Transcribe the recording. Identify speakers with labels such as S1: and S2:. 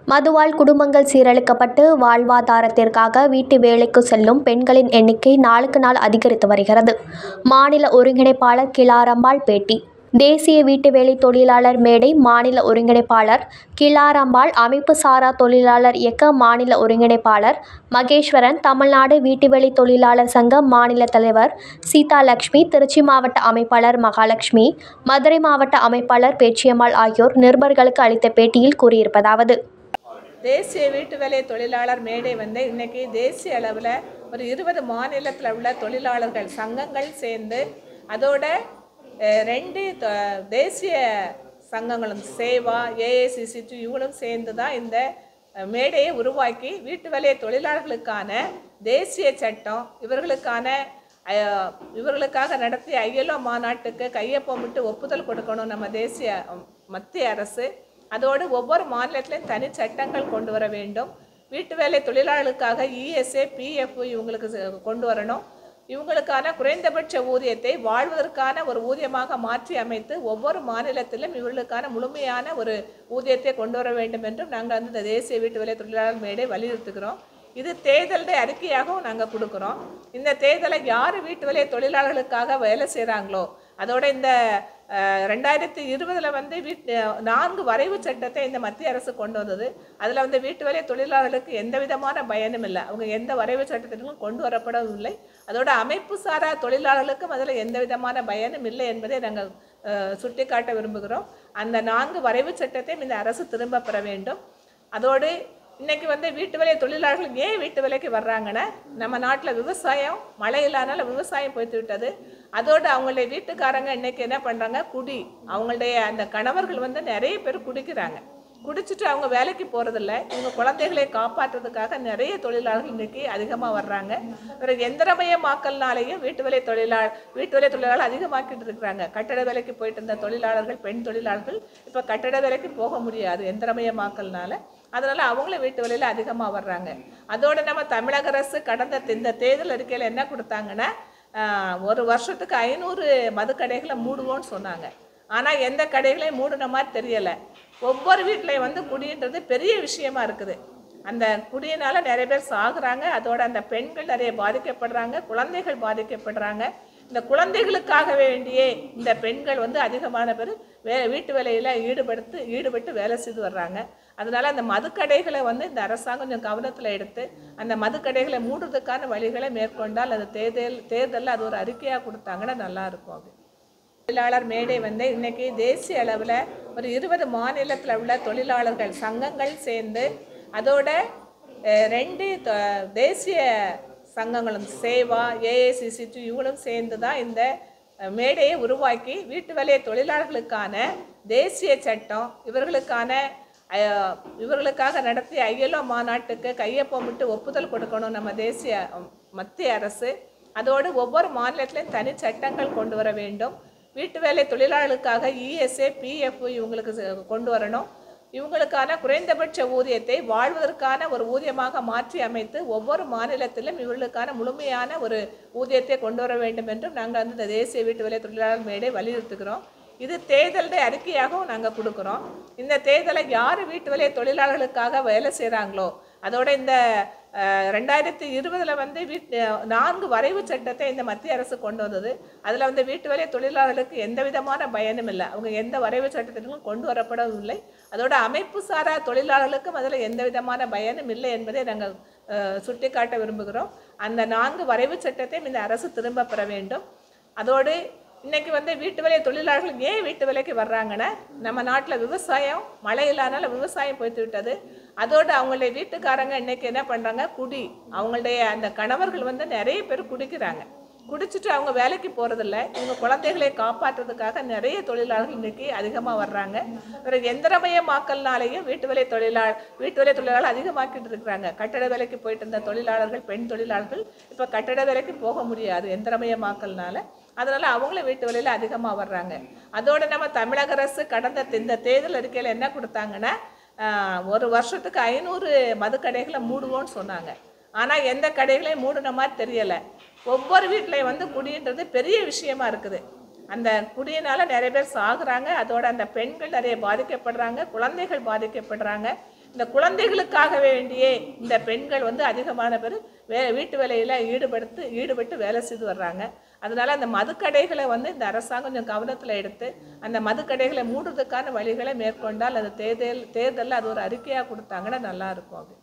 S1: மதுவால் குடும்பங்கள் சீரழிக்கப்பட்டு வாழ்வாதாரத்திற்காக வீட்டு வேலைக்கு செல்லும் பெண்களின் எண்ணிக்கை நாளுக்கு நாள் அதிகரித்து வருகிறது மாநில ஒருங்கிணைப்பாளர் கிளாரம்பாள் பேட்டி தேசிய வீட்டு வேலை தொழிலாளர் மேடை மாநில ஒருங்கிணைப்பாளர் கிளாரம்பாள் அமைப்பு சாரா தொழிலாளர் இயக்க மாநில ஒருங்கிணைப்பாளர் மகேஸ்வரன் தமிழ்நாடு வீட்டுவேலை தொழிலாளர் சங்க மாநில தலைவர் சீதாலட்சுமி திருச்சி மாவட்ட அமைப்பாளர் மகாலட்சுமி மதுரை மாவட்ட அமைப்பாளர் பேச்சியம்மாள் ஆகியோர் நிருபர்களுக்கு அளித்த பேட்டியில் கூறியிருப்பதாவது
S2: தேசிய வீட்டு வேலை தொழிலாளர் மேடை வந்து இன்னைக்கு தேசிய அளவில் ஒரு இருபது மாநிலத்தில் உள்ள தொழிலாளர்கள் சங்கங்கள் சேர்ந்து அதோட அஹ், ரெண்டு த- தேசிய சங்கங்களும் சேவா ஏஏசிசிடி இவங்களும் சேர்ந்து தான் இந்த அஹ், மேடையை உருவாக்கி வீட்டு வேலை தொழிலாளர்களுக்கான தேசிய சட்டம் இவர்களுக்கான அஹ், இவர்களுக்காக நடத்திய ஐஎல்ஓ மாநாட்டுக்கு கையொப்பமிட்டு ஒப்புதல் கொடுக்கணும் நம்ம தேசிய அஹ், மத்திய அரசு அதோடு ஒவ்வொரு மாநிலத்திலையும் தனி சட்டங்கள் கொண்டு வர வேண்டும் வீட்டு வேலை தொழிலாளர்களுக்காக இஎஸ்ஏ பிஎஃப் இவங்களுக்கு ச- கொண்டு வரணும் இவங்களுக்கான குறைந்தபட்ச ஊதியத்தை வாழ்வதற்கான ஒரு ஊதியமாக மாற்றி அமைத்து ஒவ்வொரு மாநிலத்திலும் இவர்களுக்கான முழுமையான ஒரு ஊதியத்தை கொண்டு வர வேண்டும் என்றும் நாங்கள் வந்து இந்த தேசிய வீட்டு வேலை தொழிலாளர் மேடை வலியுறுத்துகிறோம் இது தேர்தலுடைய அறிக்கையாகவும் நாங்கள் கொடுக்குறோம் இந்த தேர்தலை யார் வீட்டு வேலை தொழிலாளர்களுக்காக வேலை செய்கிறாங்களோ அதோட இந்த அஹ், ரெண்டாயிரத்தி இருபதில் வந்து வீட்டு நான்கு வரைவு சட்டத்தை இந்த மத்திய அரசு கொண்டு வந்தது அதில் வந்து வீட்டு வேலை தொழிலாளர்களுக்கு எந்த விதமான பயனும் இல்லை அவங்க எந்த வரைவு சட்டத்திலும் கொண்டு வரப்படவில்லை அதோட அமைப்பு சாரா தொழிலாளர்களுக்கும் அதில் எந்த விதமான பயனும் இல்லை என்பதை நாங்கள் அஹ், சுட்டிக்காட்ட விரும்புகிறோம் அந்த நான்கு வரைவு சட்டத்தையும் இந்த அரசு திரும்ப பெற வேண்டும் அதோடு இன்னைக்கு வந்து வீட்டு வேலை தொழிலாளர்கள் ஏன் வீட்டு வேலைக்கு வர்றாங்கன்னா நம்ம நாட்டில் விவசாயம் மழை இல்லாதனால விவசாயம் போய்த்து விட்டது அதோடு அவங்களுடைய வீட்டுக்காரங்க இன்னைக்கு என்ன பண்ணுறாங்க குடி அவங்களுடைய அந்த கணவர்கள் வந்து நிறைய பேர் குடிக்கிறாங்க குடிச்சிட்டு அவங்க வேலைக்கு போகிறதில்ல இவங்க குழந்தைகளை காப்பாற்றுறதுக்காக நிறைய தொழிலாளர்கள் இன்னைக்கு அதிகமாக வர்றாங்க ஒரு எந்திரமயமாக்கல்னாலேயும் வீட்டு வேலை தொழிலாளர் வீட்டு வேலை தொழிலாளர்கள் அதிகமாக்கிட்டு இருக்கிறாங்க கட்டட வேலைக்கு போயிட்டு இருந்த தொழிலாளர்கள் பெண் தொழிலாளர்கள் இப்போ கட்டட வேலைக்கு போக முடியாது எந்திரமயமாக்கல்னால அதனால அவங்களும் வீட்டு வேலையில் அதிகமாக வர்றாங்க அதோட நம்ம தமிழக அரசு கடந்த இந்த தேர்தல் அறிக்கையில் என்ன கொடுத்தாங்கன்னா ஆஹ், ஒரு வருஷத்துக்கு ஐநூறு மதுக்கடைகளை மூடுவோம்னு சொன்னாங்க ஆனால் எந்த கடைகளையும் மூடின மாதிரி தெரியலை ஒவ்வொரு வீட்லையும் வந்து குடின்றது பெரிய விஷயமா இருக்குது அந்த குடியினால நிறைய பேர் சாகுறாங்க அதோட அந்த பெண்கள் நிறைய பாதிக்கப்படுறாங்க குழந்தைகள் பாதிக்கப்படுறாங்க இந்த குழந்தைகளுக்காக வேண்டியே இந்த பெண்கள் வந்து அதிகமான பேர் வே வீட்டு வேலையில் ஈடுபடுத்து ஈடுபட்டு வேலை செய்து வர்றாங்க அதனால அந்த மதுக்கடைகளை வந்து இந்த அரசாங்கம் கொஞ்சம் கவனத்தில் எடுத்து அந்த மதுக்கடைகளை மூடுறதுக்கான வழிகளை மேற்கொண்டால் அது தேர்தல் தேர்தலில் அது ஒரு அறிக்கையாக கொடுத்தாங்கன்னா நல்லா இருக்கும் அது தொழிலாளர் மேடை வந்து இன்னைக்கு தேசிய அளவில் ஒரு இருபது மாநிலத்தில் உள்ள தொழிலாளர்கள் சங்கங்கள் சேர்ந்து அதோட அஹ், ரெண்டு த- தேசிய சங்கங்களும் சேவா ஏஏசிசிடி இவங்களும் சேர்ந்து தான் இந்த அஹ், மேடையை உருவாக்கி வீட்டு வேலை தொழிலாளர்களுக்கான தேசிய சட்டம் இவர்களுக்கான அஹ், இவர்களுக்காக நடத்திய ஐஎல்ஓ மாநாட்டுக்கு கையொப்பமிட்டு ஒப்புதல் கொடுக்கணும் நம்ம தேசிய அஹ், மத்திய அரசு அதோடு ஒவ்வொரு மாநிலத்திலையும் தனி சட்டங்கள் கொண்டு வர வேண்டும் வீட்டு வேலை தொழிலாளர்களுக்காக இஎஸ்ஏ பிஎஃப் இவங்களுக்கு ச- கொண்டு வரணும் இவங்களுக்கான குறைந்தபட்ச ஊதியத்தை வாழ்வதற்கான ஒரு ஊதியமாக மாற்றி அமைத்து ஒவ்வொரு மாநிலத்திலும் இவர்களுக்கான முழுமையான ஒரு ஊதியத்தை கொண்டு வர வேண்டும் என்றும் நாங்கள் வந்து இந்த தேசிய வீட்டு வேலை தொழிலாளர் மேடை வலியுறுத்துகிறோம் இது தேர்தலுடைய அறிக்கையாகவும் நாங்கள் கொடுக்குறோம் இந்த தேர்தலை யார் வீட்டு வேலை தொழிலாளர்களுக்காக வேலை செய்கிறாங்களோ அதோட இந்த அஹ், ரெண்டாயிரத்தி இருபதில் வந்து வீட்டு நான்கு வரைவு சட்டத்தை இந்த மத்திய அரசு கொண்டு வந்தது அதில் வந்து வீட்டு வேலை தொழிலாளர்களுக்கு எந்த விதமான பயனும் இல்லை அவங்க எந்த வரைவு சட்டத்திலும் கொண்டு வரப்படவில்லை அதோட அமைப்பு சாரா தொழிலாளர்களுக்கும் அதில் எந்த விதமான பயனும் இல்லை என்பதை நாங்கள் அஹ், சுட்டிக்காட்ட விரும்புகிறோம் அந்த நான்கு வரைவு சட்டத்தையும் இந்த அரசு திரும்ப பெற வேண்டும் அதோடு இன்னைக்கு வந்து வீட்டு வேலை தொழிலாளர்கள் ஏன் வீட்டு வேலைக்கு வர்றாங்கன்னா நம்ம நாட்டில் விவசாயம் மழை இல்லாதனால விவசாயம் போய்த்து விட்டது அதோடு அவங்களுடைய வீட்டுக்காரங்க இன்னைக்கு என்ன பண்ணுறாங்க குடி அவங்களுடைய அந்த கணவர்கள் வந்து நிறைய பேர் குடிக்கிறாங்க குடிச்சிட்டு அவங்க வேலைக்கு போகிறதில்ல இவங்க குழந்தைகளை காப்பாற்றுறதுக்காக நிறைய தொழிலாளர்கள் இன்னைக்கு அதிகமாக வர்றாங்க ஒரு எந்திரமயமாக்கல்னாலேயும் வீட்டு வேலை தொழிலாளர் வீட்டு வேலை தொழிலாளர்கள் அதிகமாக்கிட்டு இருக்கிறாங்க கட்டட வேலைக்கு போயிட்டு இருந்த தொழிலாளர்கள் பெண் தொழிலாளர்கள் இப்போ கட்டட வேலைக்கு போக முடியாது எந்திரமயமாக்கல்னால அதனால அவங்களும் வீட்டு வேலையில் அதிகமாக வர்றாங்க அதோட நம்ம தமிழக அரசு கடந்த இந்த தேர்தல் அறிக்கையில் என்ன கொடுத்தாங்கன்னா ஆஹ், ஒரு வருஷத்துக்கு ஐநூறு மதுக்கடைகளை மூடுவோம்னு சொன்னாங்க ஆனால் எந்த கடைகளையும் மூடின மாதிரி தெரியலை ஒவ்வொரு வீட்லையும் வந்து குடின்றது பெரிய விஷயமா இருக்குது அந்த குடியினால் நிறைய பேர் சாகுறாங்க அதோட அந்த பெண்கள் நிறைய பாதிக்கப்படுறாங்க குழந்தைகள் பாதிக்கப்படுறாங்க இந்த குழந்தைகளுக்காக வேண்டியே இந்த பெண்கள் வந்து அதிகமான பேர் வே வீட்டு வேலையில் ஈடுபடுத்து ஈடுபட்டு வேலை செய்து வர்றாங்க அதனால அந்த மதுக்கடைகளை வந்து இந்த அரசாங்கம் கொஞ்சம் கவனத்தில் எடுத்து அந்த மதுக்கடைகளை மூடுறதுக்கான வழிகளை மேற்கொண்டால் அது தேர்தல் தேர்தலில் அது ஒரு அறிக்கையாக கொடுத்தாங்கன்னா நல்லா இருக்கும் அப்படி